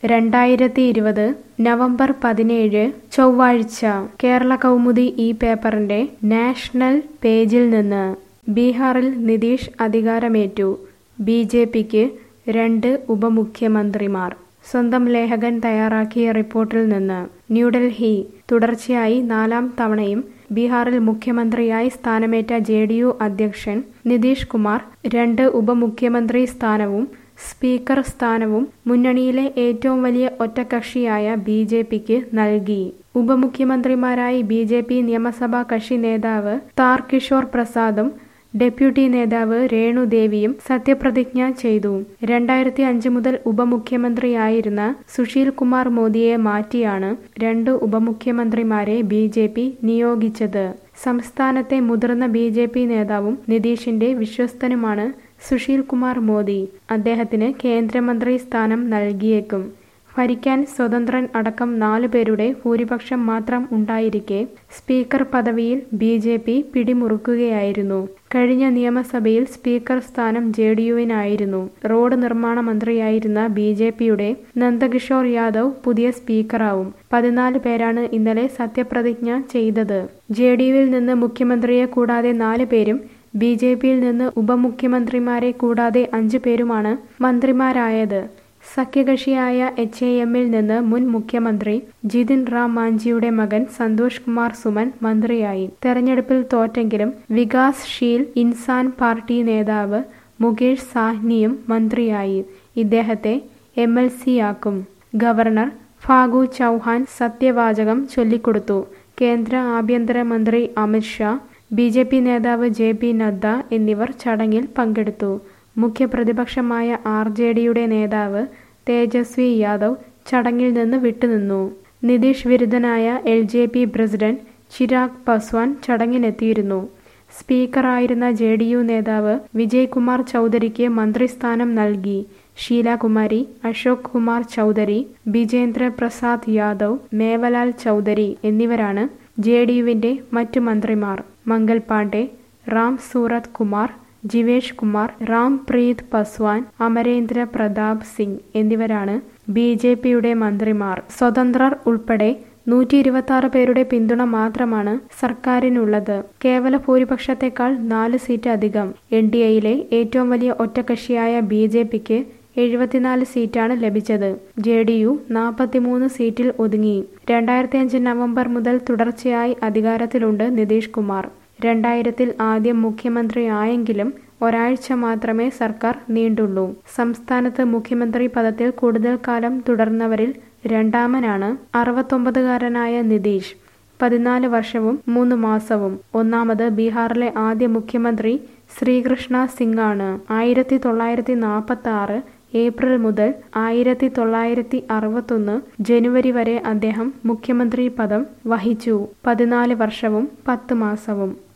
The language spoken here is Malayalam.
രണ്ടായിരത്തി ഇരുപത് നവംബർ പതിനേഴ് ചൊവ്വാഴ്ച കേരള കൗമുദി ഈ പേപ്പറിന്റെ നാഷണൽ പേജിൽ നിന്ന് ബീഹാറിൽ നിതീഷ് അധികാരമേറ്റു ബി ജെ പിക്ക് രണ്ട് ഉപമുഖ്യമന്ത്രിമാർ സ്വന്തം ലേഖകൻ തയ്യാറാക്കിയ റിപ്പോർട്ടിൽ നിന്ന് ന്യൂഡൽഹി തുടർച്ചയായി നാലാം തവണയും ബീഹാറിൽ മുഖ്യമന്ത്രിയായി സ്ഥാനമേറ്റ ജെ ഡി യു അധ്യക്ഷൻ നിതീഷ് കുമാർ രണ്ട് ഉപമുഖ്യമന്ത്രി സ്ഥാനവും സ്പീക്കർ സ്ഥാനവും മുന്നണിയിലെ ഏറ്റവും വലിയ ഒറ്റക്കക്ഷിയായ ബി ജെ പിക്ക് നൽകി ഉപമുഖ്യമന്ത്രിമാരായി ബി ജെ പി നിയമസഭാ കക്ഷി നേതാവ് താർ കിഷോർ പ്രസാദും ഡെപ്യൂട്ടി നേതാവ് രേണുദേവിയും സത്യപ്രതിജ്ഞ ചെയ്തു രണ്ടായിരത്തി അഞ്ച് മുതൽ ഉപമുഖ്യമന്ത്രിയായിരുന്ന സുശീൽ കുമാർ മോദിയെ മാറ്റിയാണ് രണ്ട് ഉപമുഖ്യമന്ത്രിമാരെ ബി ജെ പി നിയോഗിച്ചത് സംസ്ഥാനത്തെ മുതിർന്ന ബി ജെ പി നേതാവും നിതീഷിന്റെ വിശ്വസ്തനുമാണ് സുശീൽ കുമാർ മോദി അദ്ദേഹത്തിന് കേന്ദ്രമന്ത്രി സ്ഥാനം നൽകിയേക്കും ഭരിക്കാൻ സ്വതന്ത്രൻ അടക്കം നാലു പേരുടെ ഭൂരിപക്ഷം മാത്രം ഉണ്ടായിരിക്കെ സ്പീക്കർ പദവിയിൽ ബി ജെ പി പിടിമുറുക്കുകയായിരുന്നു കഴിഞ്ഞ നിയമസഭയിൽ സ്പീക്കർ സ്ഥാനം ജെ ഡി യുവിനായിരുന്നു റോഡ് നിർമ്മാണ മന്ത്രിയായിരുന്ന ബി ജെ പിയുടെ നന്ദകിഷോർ യാദവ് പുതിയ സ്പീക്കറാവും പതിനാല് പേരാണ് ഇന്നലെ സത്യപ്രതിജ്ഞ ചെയ്തത് ജെ ഡി യുവിൽ നിന്ന് മുഖ്യമന്ത്രിയെ കൂടാതെ നാല് പേരും ബി ജെ പിയിൽ നിന്ന് ഉപമുഖ്യമന്ത്രിമാരെ കൂടാതെ അഞ്ചു പേരുമാണ് മന്ത്രിമാരായത് സഖ്യകക്ഷിയായ എച്ച് എ എമ്മിൽ നിന്ന് മുൻ മുഖ്യമന്ത്രി ജിതിൻ റാം മാഞ്ചിയുടെ മകൻ സന്തോഷ് കുമാർ സുമൻ മന്ത്രിയായി തെരഞ്ഞെടുപ്പിൽ തോറ്റെങ്കിലും വികാസ് ഷീൽ ഇൻസാൻ പാർട്ടി നേതാവ് മുകേഷ് സാഹ്നിയും മന്ത്രിയായി ഇദ്ദേഹത്തെ എം എൽ സിയാക്കും ഗവർണർ ഫാഗു ചൗഹാൻ സത്യവാചകം ചൊല്ലിക്കൊടുത്തു കേന്ദ്ര ആഭ്യന്തരമന്ത്രി അമിത്ഷാ ബി ജെ പി നേതാവ് ജെ പി നദ്ദ എന്നിവർ ചടങ്ങിൽ പങ്കെടുത്തു മുഖ്യപ്രതിപക്ഷമായ ആർ ജെ ഡിയുടെ നേതാവ് തേജസ്വി യാദവ് ചടങ്ങിൽ നിന്ന് വിട്ടുനിന്നു നിതീഷ് വിരുദ്ധനായ L J P president Chirag Paswan ചടങ്ങിനെത്തിയിരുന്നു സ്പീക്കറായിരുന്ന ജെ ഡി യു നേതാവ് വിജയ് കുമാർ ചൗധരിക്ക് മന്ത്രിസ്ഥാനം നൽകി ഷീലാകുമാരി അശോക് കുമാർ ചൗധരി ബിജേന്ദ്ര പ്രസാദ് യാദവ് മേവലാൽ ചൗധരി എന്നിവരാണ് ജെ ഡി യുവിന്റെ മറ്റു മന്ത്രിമാർ മംഗൾ പാണ്ഡെ റാം സൂറത്ത് കുമാർ ജിവേഷ് കുമാർ റാം പ്രീത് പസ്വാൻ അമരേന്ദ്ര പ്രതാപ് സിംഗ് എന്നിവരാണ് ബി ജെ പിയുടെ മന്ത്രിമാർ സ്വതന്ത്രർ ഉൾപ്പെടെ നൂറ്റി ഇരുപത്തി ആറ് പേരുടെ പിന്തുണ മാത്രമാണ് സർക്കാരിനുള്ളത് കേവല ഭൂരിപക്ഷത്തെക്കാൾ നാല് സീറ്റ് അധികം എൻ ഡി എയിലെ ഏറ്റവും വലിയ ഒറ്റക്കക്ഷിയായ ബി ജെ പിക്ക് എഴുപത്തിനാല് സീറ്റാണ് ലഭിച്ചത് ജെ ഡി യു നാൽപ്പത്തിമൂന്ന് സീറ്റിൽ ഒതുങ്ങി രണ്ടായിരത്തി അഞ്ച് നവംബർ മുതൽ തുടർച്ചയായി അധികാരത്തിലുണ്ട് നിതീഷ് കുമാർ രണ്ടായിരത്തിൽ ആദ്യം മുഖ്യമന്ത്രി ആയെങ്കിലും ഒരാഴ്ച മാത്രമേ സർക്കാർ നീണ്ടുള്ളൂ സംസ്ഥാനത്ത് മുഖ്യമന്ത്രി പദത്തിൽ കൂടുതൽ കാലം തുടർന്നവരിൽ രണ്ടാമനാണ് അറുപത്തൊമ്പതുകാരനായ നിതീഷ് പതിനാല് വർഷവും മൂന്ന് മാസവും ഒന്നാമത് ബീഹാറിലെ ആദ്യ മുഖ്യമന്ത്രി ശ്രീകൃഷ്ണ സിംഗ് ആണ് ആയിരത്തി തൊള്ളായിരത്തി നാൽപ്പത്തി ആറ് ഏപ്രിൽ മുതൽ ആയിരത്തി തൊള്ളായിരത്തി അറുപത്തൊന്ന് ജനുവരി വരെ അദ്ദേഹം മുഖ്യമന്ത്രി പദം വഹിച്ചു പതിനാല് വർഷവും പത്ത് മാസവും